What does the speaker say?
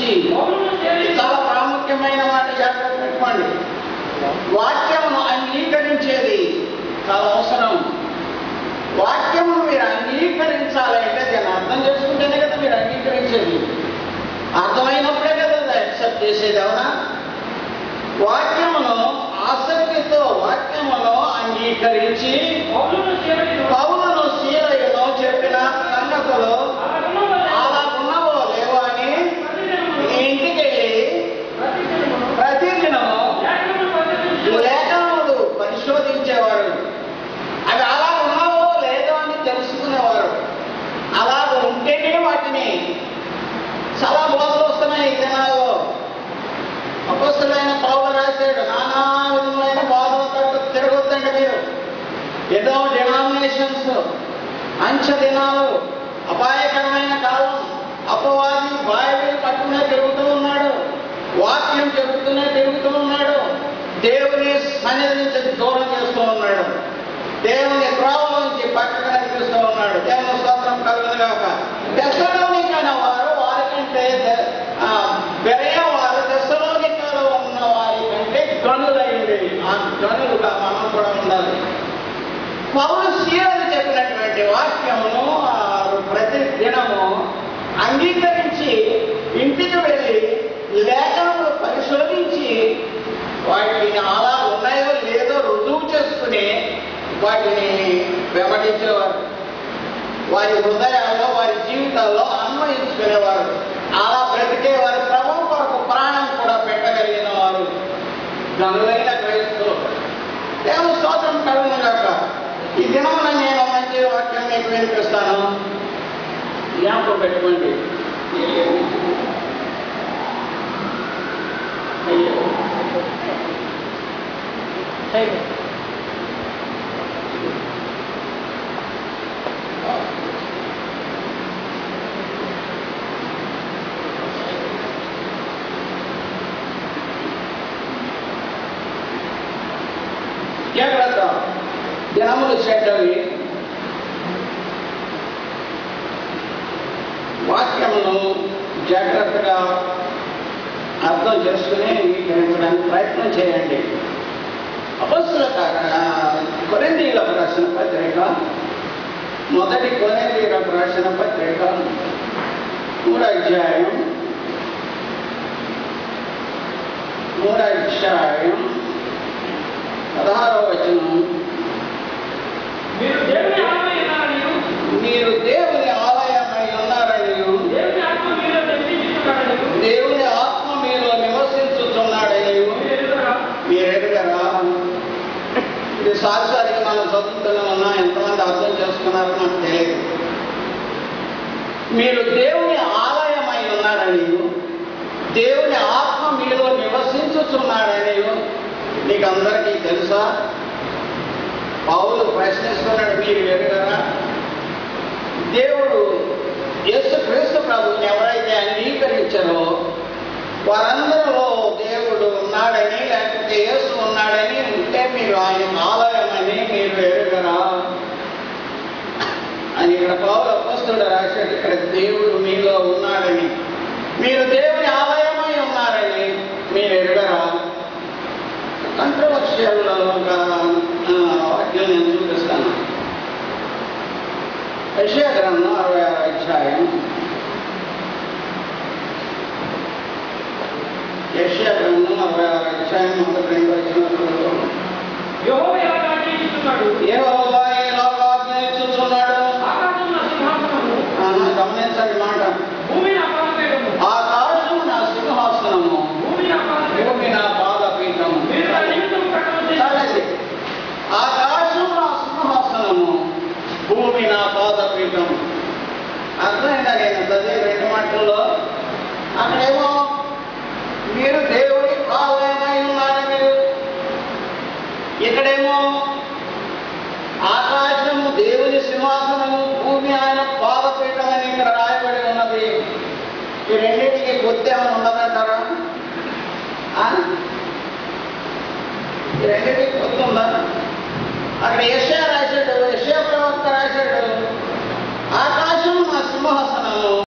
అంగీకరించి పౌలును ఇది సేవించు చాలా ప్రాముఖ్యమైన మాట జాగ్రత్త పెట్టుకోండి వాక్యమును అంగీకరించేది చాలా అవసరం వాక్యమును మీరు అంగీకరించాలి అంటే దాన్ని అర్థం చేసుకుంటేనే కదా మీరు అంగీకరించేది అర్థమైనప్పుడే కదా యాక్సెప్ట్ చేసేది అవునా వాక్యమును ఆసక్తితో వాక్యమును అంగీకరించి పౌలును సేవించు పౌలను శీలయును చెప్పిన సంగతులు అలాగున్నవారు అలా ఉన్నవో లేవో అని ప్రతిదినమును నీ ఇంటికి వెళ్ళి ప్రతిదినమును ప్రతిదినము లేఖనమును పరిశీలించు. లేఖనములు పరిశోధించేవారు అవి అలా ఉన్నావో లేదో అని తెలుసుకునేవారు అలా ఉంటేనే వాటిని చాలా బోధలు వస్తున్నాయి ఈ దినాల్లో అపస్తులైన పౌలు రాశాడు నానా విధములైన బాధలతో తిరగొద్దండి మీరు ఏదో డినామినేషన్స్ అంచె దినాలు అపాయకరమైన కాలం అపవాది బాయిలు పట్టుకునే తిరుగుతూ ఉన్నాడు వాక్యం చెబుతూనే తిరుగుతూ ఉన్నాడు దేవుని సన్నిధి నుంచి దూరం చేస్తూ ఉన్నాడు దేవుని త్రోవ నుంచి పక్కన నడిపిస్తూ ఉన్నాడు దేవుని స్తోత్రం కలుగునుగాక దశలోనికైన వారు వారికంటే ద- ఆ, బెరయ వారు దశలోనికలో ఉన్న వారి కంటే గనులైంది ఆ గనులుగా మనం కూడా ఉండాలి పౌరు శీలని చెప్పినటువంటి వాక్యమును ఆ ప్రతి దినము అంగీకరించి ఇంటికి వెళ్ళి లేఖనములు పరిశోధించి వాటిని అలా ఉన్నాయో లేదో రుజువు చేసుకుని వాటిని వెంబడించేవారు వారి హృదయాల్లో వారి జీవితాల్లో అన్వయించుకునేవారు అలా బ్రతికేవారు ప్రభు కొరకు ప్రాణం కూడా పెట్టగలిగిన వారు గనులైన క్రైస్తవులు దేవుని స్తోత్రం కలుగును గాక ఈ దినమున నేను మంచి వాక్యం మీకు వినిపిస్తాను జ్ఞాపకం పెట్టుకోండి అయ్యో జాగ్రత్త దినములు చెడ్డవి వాక్యమును జాగ్రత్తగా అర్థం చేసుకుని అంగీకరించడానికి ప్రయత్నం చేయండి అపస్సుల కొరిందీలకు రాసిన పత్రిక మొదటి కొరిందీలకు రాసిన పత్రిక మూడో అధ్యాయం మూడో అధ్యాయం పదహారవ వచనం మీరు దేవుని ఆత్మ ఉన్నారనియు, మీరు దేవుని ఆలయమై ఉన్నారని దేవుని ఆత్మ మీలో నివసించుచున్నాడనియు దేవుని ఆత్మ మీలో నివసించుతున్నాడని మీరు ఎరుగరా? మీరు ఎరుగరా ఇది సారిసారిగా మనం చదువుతూనే ఉన్నా ఎంతమంది అర్థం చేసుకున్నారో నాకు తెలియదు మీరు దేవుని ఆలయమై ఉన్నారని దేవుని ఆత్మ మీలో నివసించుచున్నాడని నీకు అందరికీ తెలుసా పౌలు ప్రశ్నిస్తున్నాడు మీరు ఎరుగరా దేవుడు యేసు క్రీస్తు ప్రభువుని ఎవరైతే అంగీకరించారో వారందరిలో దేవుడు ఉన్నాడని లేకపోతే యేసు ఉన్నాడని ఉంటే మీరు ఆయన ఆలయమని మీరు ఎరుగరా అని ఇక్కడ పౌలు అపస్తుడు రాశాడు ఇక్కడ దేవుడు మీలో ఉన్నాడని మీరు దేవుని ఆలయమై ఉన్నారని మీరు ఎరుగరా కంట్రవర్షియల్ ఒక ఆ, వాక్యం నేను చూపిస్తాను యెషయా గ్రంథం అరవై ఆరు అధ్యాయం యెషయా గ్రంథం అరవై ఆరు అధ్యాయం మొదటి రెండు వచ్చినప్పుడు యెహోవా ఇలా ఆజ్ఞాపిస్తున్నాడు, యెహోవా ఇలాగా ఆజ్ఞాపిస్తున్నాడు. ఆకాశం నా సింహాసనము, ఆహా, గమనించండి మాట భూమి నా పాదపీఠము, ఆకాశం నా సింహాసనము భూమి నా పాదపీఠము. భూమి నా పాదపీఠము మీరు నా నిమిత్తం కట్టవలసిన చాలండి ఆకాశం నా సింహాసనము భూమి నా పాదపీఠం అర్థమైందా నేను చదివే రెండు మాటల్లో అక్కడేమో మీరు దేవుడి ఆలయమై ఉన్నారు మీరు ఇక్కడేమో ఆకాశము దేవుని సింహాసనము భూమి ఆయన పాదపీఠం అని ఇక్కడ రాయబడి ఉన్నది ఈ రెండింటికి గుర్తు ఏమైనా ఉన్నదంటారా ఆ? ఈ రెండింటికి గుర్తుందా అక్కడ యెషయా